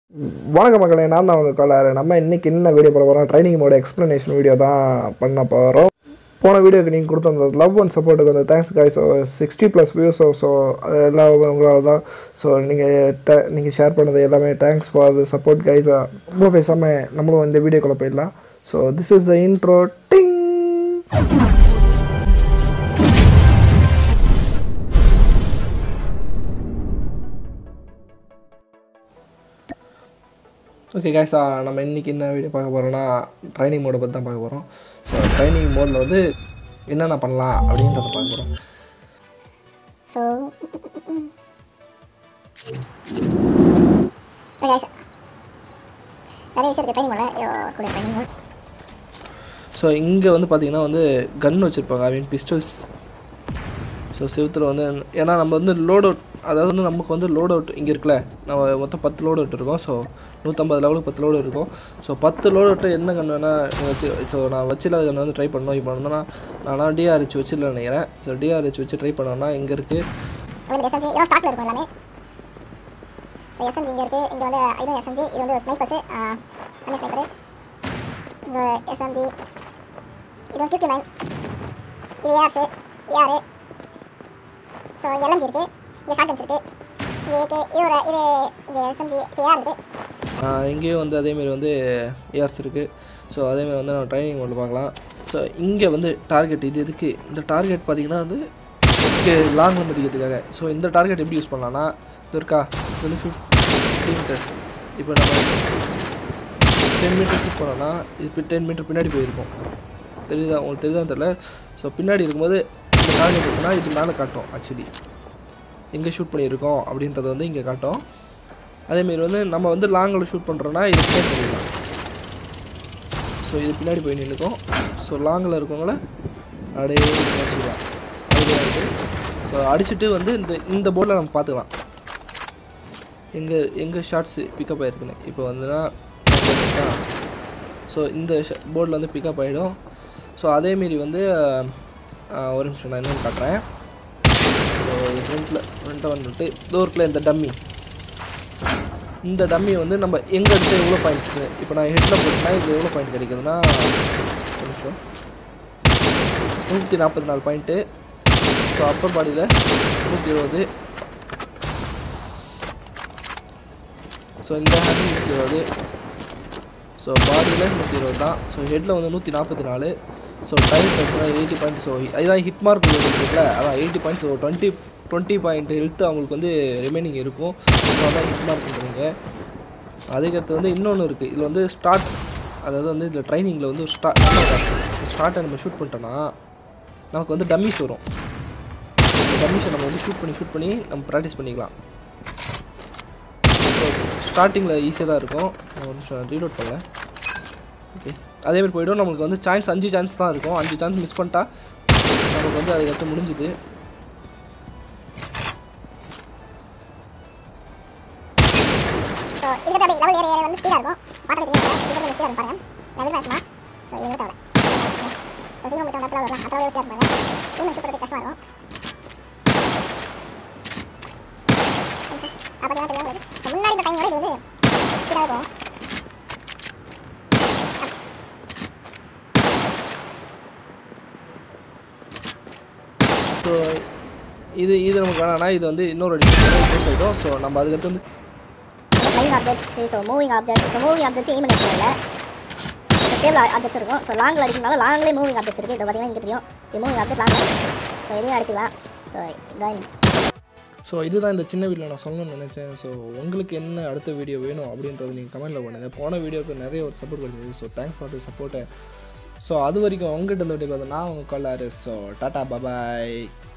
வணக்கம் மக்களே நான் தான் உங்கள் காலர் நம்ம இன்னைக்கு என்ன வீடியோ போட போகிறோம் ட்ரைனிங் மோட எக்ஸ்ப்ளனேஷன் வீடியோ தான் பண்ண போகிறோம் போன வீடியோக்கு நீங்கள் கொடுத்த அந்த லவ் அண்ட் சப்போர்ட்டுக்கு வந்து thanks guys sixty plus views so அது எல்லாம் உங்களால் தான் ஸோ நீங்கள் நீங்கள் ஷேர் பண்ணது எல்லாமே thanks for the support guys ரொம்ப பேசாமல் நம்மளும் இந்த வீடியோக்குள்ளே போயிடலாம் so this is the intro டிங் ஓகே கேஸ் நம்ம இன்றைக்கி என்ன வீடியோ பார்க்க போகிறோம்னா ட்ரைனிங் மோடை பற்றி தான் பார்க்க போகிறோம் ஸோ ட்ரைனிங் மோடில் வந்து என்னென்ன பண்ணலாம் அப்படின்றத பார்க்க போகிறோம் So, okay guys. நிறைய விஷயம் இருக்குது ட்ரைனிங் மோட கூட ட்ரைனிங் மோட் ஸோ இங்கே வந்து பார்த்திங்கன்னா வந்து கன் வச்சுருப்பாங்க ஐ மீன் பிஸ்டல்ஸ் ஸோ செவுத்தில் வந்து ஏன்னா நம்ம வந்து லோட் அவுட் அதாவது வந்து நமக்கு வந்து லோட் அவுட் இங்கே இருக்குல்ல நம்ம மொத்தம் பத்து லோட் அவுட் இருக்கும் ஸோ நூற்றம்பது லெவலுக்கு பத்து லோடு இருக்கும் ஸோ பத்து லோடு அவுட்டில் என்ன கன் வேணால் வச்சு ஸோ நான் வச்சில்லாத கன் வந்து ட்ரை பண்ணோம் இப்போ வந்தோன்னா நான் டிஆர்ஹெச் வச்சிடல நினைக்கிறேன் ஸோ டிஆர்ஹெச் வச்சு ட்ரை பண்ணோன்னா இங்கே இருக்குது வந்து எஸ்எம்ஜி இதெல்லாம் ஸ்டாக்ல இருக்கும் எல்லாமே ஸோ எஸ்எம்ஜி இங்கே இருக்குது இங்கே வந்து இதுவும் எஸ்எம்ஜி இது வந்து ஸ்னைப்பர்ஸு என்ன ஸ்னைப்பரு இங்கே எஸ்எம்ஜி இது வந்து கியூக்கி மைன் இது ஏஆர்ஸு ஏஆர் ஸோ இங்கே எல்எம்ஜி இருக்குது இங்கே ஷார்ட் கன்ஸ் இருக்குது இங்கே ஏகே இது ஒரு இது இங்கே எஸ்எம்ஜி ஏஆர் இருக்குது ஆஹ் இங்கேயும் வந்து அதேமாரி வந்து ஏஆர்ஸ் இருக்குது ஸோ அதேமாரி வந்து நம்ம ட்ரைனிங் மோடில் பார்க்கலாம் ஸோ இங்கே வந்து டார்கெட் இது எதுக்கு இந்த டார்கெட் பார்த்தீங்கன்னா வந்து லாங் வந்து அடிக்கிறதுக்காக ஸோ இந்த டார்கெட் எப்படி யூஸ் பண்ணலாம்னா இது இருக்கா இது வந்து ஃபிஃப்டி மீட்டர்ஸ் இப்போ நம்ம டென் மீட்டர் ஷூட் பண்ணோன்னா இது இப்போ டென் மீட்டர் பின்னாடி போயிருக்கும் தெரியுதா உங்களுக்கு தெரியுதான்னு தெரியல ஸோ பின்னாடி இருக்கும்போது இந்த டார்கெட் வச்சுன்னா இது மேலே காட்டும் ஆக்சுவலி எங்கே ஷூட் பண்ணியிருக்கோம் அப்படின்றத வந்து இங்கே காட்டும் அதேமாரி வந்து நம்ம வந்து லாங்கில் ஷூட் பண்ணுறோன்னா இது ஸ்டேட் பண்ணிடலாம் ஸோ இது பின்னாடி போய் நின்றுக்கும் ஸோ லாங்கில் இருக்கவங்கள அப்படியே வச்சுக்கலாம் அதுதான் இருக்குது ஸோ அடிச்சுட்டு வந்து இந்த இந்த போர்டில் நம்ம பார்த்துக்கலாம் எங்கே எங்கே ஷார்ட்ஸு பிக்கப் ஆகிருக்குன்னு இப்போ வந்துன்னா ஸோ இந்த போர்டில் வந்து பிக்கப் ஆகிடும் ஸோ அதேமாரி வந்து ஆஹ், ஒரு நிமிஷம் நான் இன்னொன்று காட்டுறேன் ஸோ ஃப்ரண்ட்டில் ஃப்ரண்ட்டை வந்துட்டு டோர்க்கில் இந்த டம்மி இந்த டம்மி வந்து நம்ம எங்கே எடுத்து எவ்வளோ பாயிண்ட் இப்போ நான் ஹெட்டில் போட்டுனா இது எவ்வளோ பாயிண்ட் கிடைக்குதுன்னா ஒரு நிமிஷம் நூற்றி நாற்பத்தி நாலு பாயிண்ட்டு ஸோ அப்பர் பாடியில் நூற்றி இருபது ஸோ இந்த ஹேண்ட் நூற்றி இருபது ஸோ பாடியில் நூற்றி இருபது தான் ஸோ ஹெட்டில் வந்து நூற்றி நாற்பத்தி நாலு ஸோ டைம் பார்த்தீங்கன்னா எயிட்டி பாயிண்ட் ஸோ அதுதான் ஹிட் மார்க் இருக்குல்ல அதான் eighty point so twenty twenty point health அவங்களுக்கு வந்து ரிமைனிங் இருக்கும் ஸோ அதான் ஹிட் மார்க் பண்ணுறீங்க அதுக்கடுத்து வந்து இன்னொன்று இருக்குது இதில் வந்து ஸ்டார்ட் அதாவது வந்து இதில் ட்ரைனிங்கில் வந்து ஒரு ஸ்டார்ட் ஸ்டார்ட்டை நம்ம ஷூட் பண்ணிட்டோன்னா நமக்கு வந்து டம்மிஸ் வரும் இந்த டம்மிஸை நம்ம வந்து ஷூட் பண்ணி ஷூட் பண்ணி நம்ம ப்ராக்டிஸ் பண்ணிக்கலாம் ஸ்டார்டிங்கில் ஈஸியாக தான் இருக்கும் நான் ஒரு நிமிஷம் ரீலோட் பண்ணல ஓகே அதேமாதிரி போய்டும் நம்மளுக்கு வந்து சான்ஸ் அஞ்சு சான்ஸ் தான் இருக்கும் அஞ்சு சான்ஸ் மிஸ் பண்ணிட்டா நமக்கு வந்து அதுக்கடுத்து முடிஞ்சுது ஸோ இதுக்கு அப்படி லெவல் ஏற ஏற வந்து ஸ்பீடாக இருக்கும் பார்க்கறது தெரியும் இதுக்கு வந்து ஸ்பீடாக இருக்கும் பாருங்க லெவல் ராசமா ஸோ இது தேவை ஸோ சீக்கிரம் முடிச்சவங்க இடத்துல வரும் அப்புறம் ஸ்பீடாக இருப்பாங்க டீம் சூப்பர் கஷ்டமாக இருக்கும் அப்படி தான் தெரியும் ஸோ முன்னாடி இந்த டைம் கூட இது வந்து ஸ்பீடாக இருக்கும் ஸோ இது இது நமக்கு வேணாம்னா இது வந்து இன்னொரு க்ளோஸ் ஆகிடும் ஸோ நம்ம அதுக்கடுத்து வந்து live objects so moving object so moving objects aim பண்ண தேவையில்ல டேபிள் ஆப்ஜெக்ட்ஸ் இருக்கும் ஸோ லாங்கில் அடிக்கனால லாங்லேயே மூவிங் ஆப்ஜெக்ட்ஸ் இருக்குது இது பார்த்தீங்கன்னா இங்கே தெரியும் இது மூவிங் ஆப்ஜெக்ட் லாங் ஸோ இதையும் அடிச்சுக்கலாம் ஸோ இதான் ஸோ இதுதான் இந்த சின்ன வீடியோ நான் சொல்லணும்னு நினச்சேன் ஸோ உங்களுக்கு என்ன அடுத்த வீடியோ வேணும் அப்படின்றது நீங்கள் கமெண்ட்டில் பண்ணுங்கள் போன வீடியோக்கு நிறைய ஒரு சப்போர்ட் கிடைச்சது ஸோ தேங்க்ஸ் ஃபார் த சப்போர்ட்டை ஸோ அது வரைக்கும் உங்ககிட்ட இந்த வீடியோ பார்த்தா நான் உங்கள் கால் ஸோ டாட்டா பபாய்